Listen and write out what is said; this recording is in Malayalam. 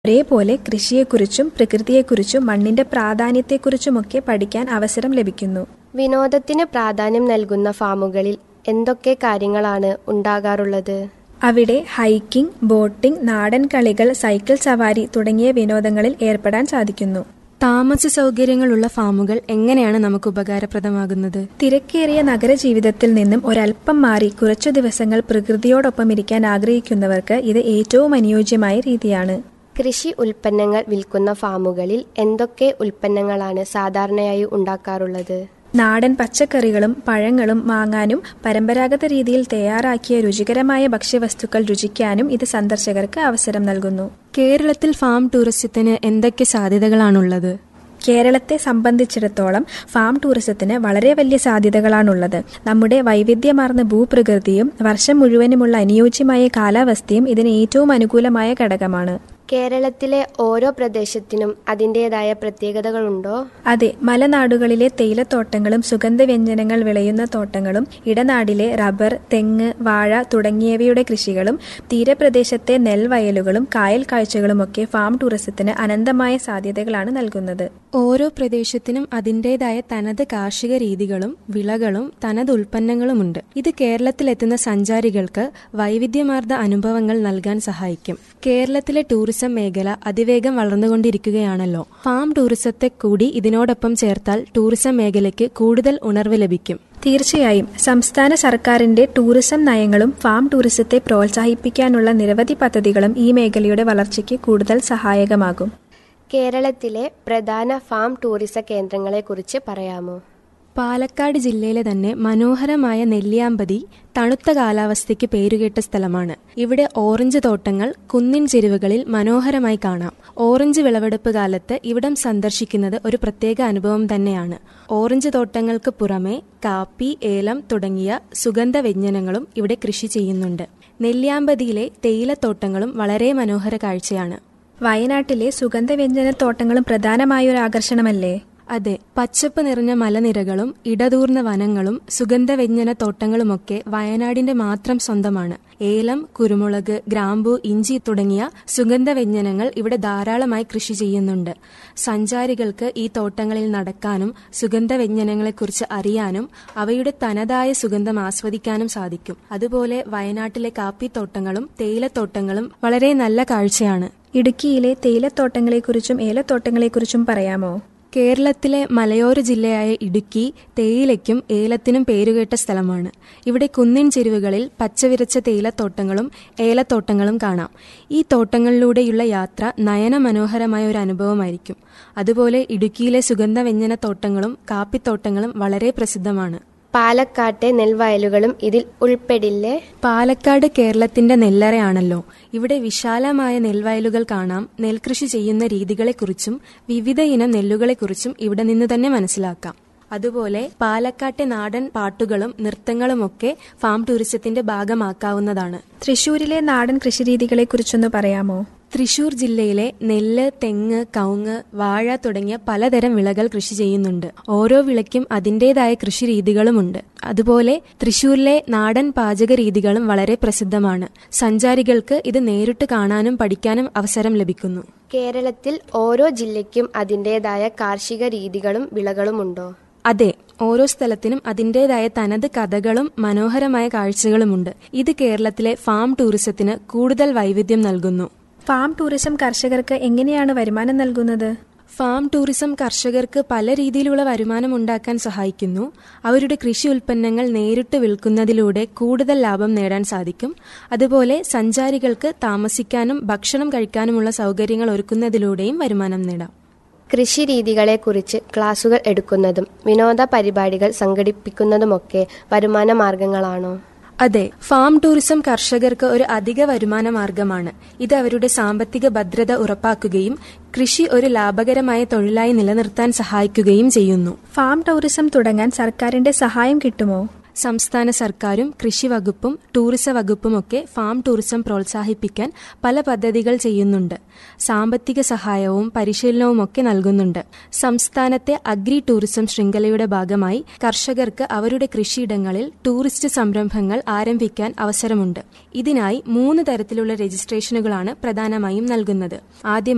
ഒരേപോലെ കൃഷിയെക്കുറിച്ചും പ്രകൃതിയെക്കുറിച്ചും മണ്ണിന്റെ പ്രാധാന്യത്തെക്കുറിച്ചുമൊക്കെ പഠിക്കാൻ അവസരം ലഭിക്കുന്നു വിനോദത്തിന് പ്രാധാന്യം നൽകുന്ന ഫാമുകളിൽ എന്തൊക്കെ കാര്യങ്ങളാണ് ഉണ്ടാകാറുള്ളത് അവിടെ ഹൈക്കിംഗ് ബോട്ടിംഗ് നാടൻ കളികൾ സൈക്കിൾ സവാരി തുടങ്ങിയ വിനോദങ്ങളിൽ ഏർപ്പെടാൻ സാധിക്കുന്നു താമസ സൗകര്യങ്ങളുള്ള ഫാമുകൾ എങ്ങനെയാണ് നമുക്ക് ഉപകാരപ്രദമാകുന്നത് തിരക്കേറിയ നഗരജീവിതത്തിൽ നിന്നും ഒരല്പം മാറി കുറച്ചു ദിവസങ്ങൾ പ്രകൃതിയോടൊപ്പം ഇരിക്കാൻ ആഗ്രഹിക്കുന്നവർക്ക് ഇത് ഏറ്റവും അനുയോജ്യമായ രീതിയാണ് കൃഷി ഉൽപ്പന്നങ്ങൾ വിൽക്കുന്ന ഫാമുകളിൽ എന്തൊക്കെ ഉൽപ്പന്നങ്ങളാണ് സാധാരണയായി ഉണ്ടാക്കാറുള്ളത് നാടൻ പച്ചക്കറികളും പഴങ്ങളും വാങ്ങാനും പരമ്പരാഗത രീതിയിൽ തയ്യാറാക്കിയ രുചികരമായ ഭക്ഷ്യവസ്തുക്കൾ രുചിക്കാനും ഇത് സന്ദർശകർക്ക് അവസരം നൽകുന്നു കേരളത്തിൽ ഫാം ടൂറിസത്തിന് എന്തൊക്കെ സാധ്യതകളാണുള്ളത് കേരളത്തെ സംബന്ധിച്ചിടത്തോളം ഫാം ടൂറിസത്തിന് വളരെ വലിയ സാധ്യതകളാണുള്ളത് നമ്മുടെ വൈവിധ്യമാർന്ന ഭൂപ്രകൃതിയും വർഷം മുഴുവനുമുള്ള അനുയോജ്യമായ കാലാവസ്ഥയും ഇതിന് ഏറ്റവും അനുകൂലമായ ഘടകമാണ് കേരളത്തിലെ ഓരോ പ്രദേശത്തിനും അതിൻ്റെതായ പ്രത്യേകതകളുണ്ടോ അതെ മലനാടുകളിലെ തേയിലത്തോട്ടങ്ങളും സുഗന്ധവ്യഞ്ജനങ്ങൾ വിളയുന്ന തോട്ടങ്ങളും ഇടനാടിലെ റബ്ബർ തെങ്ങ് വാഴ തുടങ്ങിയവയുടെ കൃഷികളും തീരപ്രദേശത്തെ നെൽവയലുകളും കായൽ കാഴ്ചകളുമൊക്കെ ഫാം ടൂറിസത്തിന് അനന്തമായ സാധ്യതകളാണ് നൽകുന്നത് ഓരോ പ്രദേശത്തിനും അതിൻ്റെതായ തനത് കാർഷിക രീതികളും വിളകളും തനത് ഉൽപ്പന്നങ്ങളുമുണ്ട് ഇത് കേരളത്തിലെത്തുന്ന സഞ്ചാരികൾക്ക് വൈവിധ്യമാർന്ന അനുഭവങ്ങൾ നൽകാൻ സഹായിക്കും കേരളത്തിലെ ടൂറിസം മേഖല അതിവേഗം വളർന്നുകൊണ്ടിരിക്കുകയാണല്ലോ ഫാം ടൂറിസത്തെ കൂടി ഇതിനോടൊപ്പം ചേർത്താൽ ടൂറിസം മേഖലയ്ക്ക് കൂടുതൽ ഉണർവ് ലഭിക്കും തീർച്ചയായും സംസ്ഥാന സർക്കാരിന്റെ ടൂറിസം നയങ്ങളും ഫാം ടൂറിസത്തെ പ്രോത്സാഹിപ്പിക്കാനുള്ള നിരവധി പദ്ധതികളും ഈ മേഖലയുടെ വളർച്ചയ്ക്ക് കൂടുതൽ സഹായകമാകും കേരളത്തിലെ പ്രധാന ഫാം ടൂറിസ കേന്ദ്രങ്ങളെക്കുറിച്ച് പറയാമോ പാലക്കാട് ജില്ലയിലെ തന്നെ മനോഹരമായ നെല്ലിയാമ്പതി തണുത്ത കാലാവസ്ഥയ്ക്ക് പേരുകേട്ട സ്ഥലമാണ് ഇവിടെ ഓറഞ്ച് തോട്ടങ്ങൾ കുന്നിൻ ചെരുവുകളിൽ മനോഹരമായി കാണാം ഓറഞ്ച് വിളവെടുപ്പ് കാലത്ത് ഇവിടം സന്ദർശിക്കുന്നത് ഒരു പ്രത്യേക അനുഭവം തന്നെയാണ് ഓറഞ്ച് തോട്ടങ്ങൾക്ക് പുറമെ കാപ്പി ഏലം തുടങ്ങിയ സുഗന്ധ വ്യഞ്ജനങ്ങളും ഇവിടെ കൃഷി ചെയ്യുന്നുണ്ട് നെല്ലിയാമ്പതിയിലെ തേയിലത്തോട്ടങ്ങളും വളരെ മനോഹര കാഴ്ചയാണ് വയനാട്ടിലെ സുഗന്ധവ്യഞ്ജന തോട്ടങ്ങളും പ്രധാനമായ ഒരു ആകർഷണമല്ലേ അതെ പച്ചപ്പ് നിറഞ്ഞ മലനിരകളും ഇടതൂർന്ന വനങ്ങളും സുഗന്ധവ്യഞ്ജന തോട്ടങ്ങളുമൊക്കെ വയനാടിന്റെ മാത്രം സ്വന്തമാണ് ഏലം കുരുമുളക് ഗ്രാമ്പു ഇഞ്ചി തുടങ്ങിയ സുഗന്ധവ്യഞ്ജനങ്ങൾ ഇവിടെ ധാരാളമായി കൃഷി ചെയ്യുന്നുണ്ട് സഞ്ചാരികൾക്ക് ഈ തോട്ടങ്ങളിൽ നടക്കാനും സുഗന്ധവ്യഞ്ജനങ്ങളെക്കുറിച്ച് അറിയാനും അവയുടെ തനതായ സുഗന്ധം ആസ്വദിക്കാനും സാധിക്കും അതുപോലെ വയനാട്ടിലെ കാപ്പിത്തോട്ടങ്ങളും തേയിലത്തോട്ടങ്ങളും വളരെ നല്ല കാഴ്ചയാണ് ഇടുക്കിയിലെ തേയിലത്തോട്ടങ്ങളെക്കുറിച്ചും ഏലത്തോട്ടങ്ങളെക്കുറിച്ചും പറയാമോ കേരളത്തിലെ മലയോര ജില്ലയായ ഇടുക്കി തേയിലയ്ക്കും ഏലത്തിനും പേരുകേട്ട സ്ഥലമാണ് ഇവിടെ കുന്നിൻ ചെരുവുകളിൽ പച്ചവിരച്ച തേയിലത്തോട്ടങ്ങളും ഏലത്തോട്ടങ്ങളും കാണാം ഈ തോട്ടങ്ങളിലൂടെയുള്ള യാത്ര നയന മനോഹരമായ ഒരു അനുഭവമായിരിക്കും അതുപോലെ ഇടുക്കിയിലെ സുഗന്ധവ്യഞ്ജന തോട്ടങ്ങളും കാപ്പിത്തോട്ടങ്ങളും വളരെ പ്രസിദ്ധമാണ് പാലക്കാട്ടെ നെൽവയലുകളും ഇതിൽ ഉൾപ്പെടില്ലേ പാലക്കാട് കേരളത്തിന്റെ നെല്ലറയാണല്ലോ ഇവിടെ വിശാലമായ നെൽവയലുകൾ കാണാം നെൽകൃഷി ചെയ്യുന്ന രീതികളെക്കുറിച്ചും വിവിധ ഇനം നെല്ലുകളെക്കുറിച്ചും ഇവിടെ നിന്ന് തന്നെ മനസ്സിലാക്കാം അതുപോലെ പാലക്കാട്ടെ നാടൻ പാട്ടുകളും നൃത്തങ്ങളുമൊക്കെ ഫാം ടൂറിസത്തിന്റെ ഭാഗമാക്കാവുന്നതാണ് തൃശൂരിലെ നാടൻ കൃഷിരീതികളെക്കുറിച്ചൊന്ന് പറയാമോ തൃശൂർ ജില്ലയിലെ നെല്ല് തെങ്ങ് കവുങ്ങ് വാഴ തുടങ്ങിയ പലതരം വിളകൾ കൃഷി ചെയ്യുന്നുണ്ട് ഓരോ വിളയ്ക്കും അതിൻ്റെതായ കൃഷി രീതികളുമുണ്ട് അതുപോലെ തൃശൂരിലെ നാടൻ പാചക രീതികളും വളരെ പ്രസിദ്ധമാണ് സഞ്ചാരികൾക്ക് ഇത് നേരിട്ട് കാണാനും പഠിക്കാനും അവസരം ലഭിക്കുന്നു കേരളത്തിൽ ഓരോ ജില്ലയ്ക്കും അതിൻ്റെതായ കാർഷിക രീതികളും വിളകളുമുണ്ടോ അതെ ഓരോ സ്ഥലത്തിനും അതിൻ്റെതായ തനത് കഥകളും മനോഹരമായ കാഴ്ചകളുമുണ്ട് ഇത് കേരളത്തിലെ ഫാം ടൂറിസത്തിന് കൂടുതൽ വൈവിധ്യം നൽകുന്നു ഫാം ടൂറിസം കർഷകർക്ക് എങ്ങനെയാണ് വരുമാനം നൽകുന്നത് ഫാം ടൂറിസം കർഷകർക്ക് പല രീതിയിലുള്ള വരുമാനം ഉണ്ടാക്കാൻ സഹായിക്കുന്നു അവരുടെ കൃഷി ഉൽപ്പന്നങ്ങൾ നേരിട്ട് വിൽക്കുന്നതിലൂടെ കൂടുതൽ ലാഭം നേടാൻ സാധിക്കും അതുപോലെ സഞ്ചാരികൾക്ക് താമസിക്കാനും ഭക്ഷണം കഴിക്കാനുമുള്ള സൗകര്യങ്ങൾ ഒരുക്കുന്നതിലൂടെയും വരുമാനം നേടാം കൃഷി രീതികളെക്കുറിച്ച് ക്ലാസുകൾ എടുക്കുന്നതും വിനോദ പരിപാടികൾ സംഘടിപ്പിക്കുന്നതുമൊക്കെ വരുമാന മാർഗങ്ങളാണോ അതെ ഫാം ടൂറിസം കർഷകർക്ക് ഒരു അധിക വരുമാന മാർഗമാണ് ഇത് അവരുടെ സാമ്പത്തിക ഭദ്രത ഉറപ്പാക്കുകയും കൃഷി ഒരു ലാഭകരമായ തൊഴിലായി നിലനിർത്താൻ സഹായിക്കുകയും ചെയ്യുന്നു ഫാം ടൂറിസം തുടങ്ങാൻ സർക്കാരിന്റെ സഹായം കിട്ടുമോ സംസ്ഥാന സർക്കാരും കൃഷി വകുപ്പും ടൂറിസം വകുപ്പുമൊക്കെ ഫാം ടൂറിസം പ്രോത്സാഹിപ്പിക്കാൻ പല പദ്ധതികൾ ചെയ്യുന്നുണ്ട് സാമ്പത്തിക സഹായവും പരിശീലനവും ഒക്കെ നൽകുന്നുണ്ട് സംസ്ഥാനത്തെ അഗ്രി ടൂറിസം ശൃംഖലയുടെ ഭാഗമായി കർഷകർക്ക് അവരുടെ കൃഷിയിടങ്ങളിൽ ടൂറിസ്റ്റ് സംരംഭങ്ങൾ ആരംഭിക്കാൻ അവസരമുണ്ട് ഇതിനായി മൂന്ന് തരത്തിലുള്ള രജിസ്ട്രേഷനുകളാണ് പ്രധാനമായും നൽകുന്നത് ആദ്യം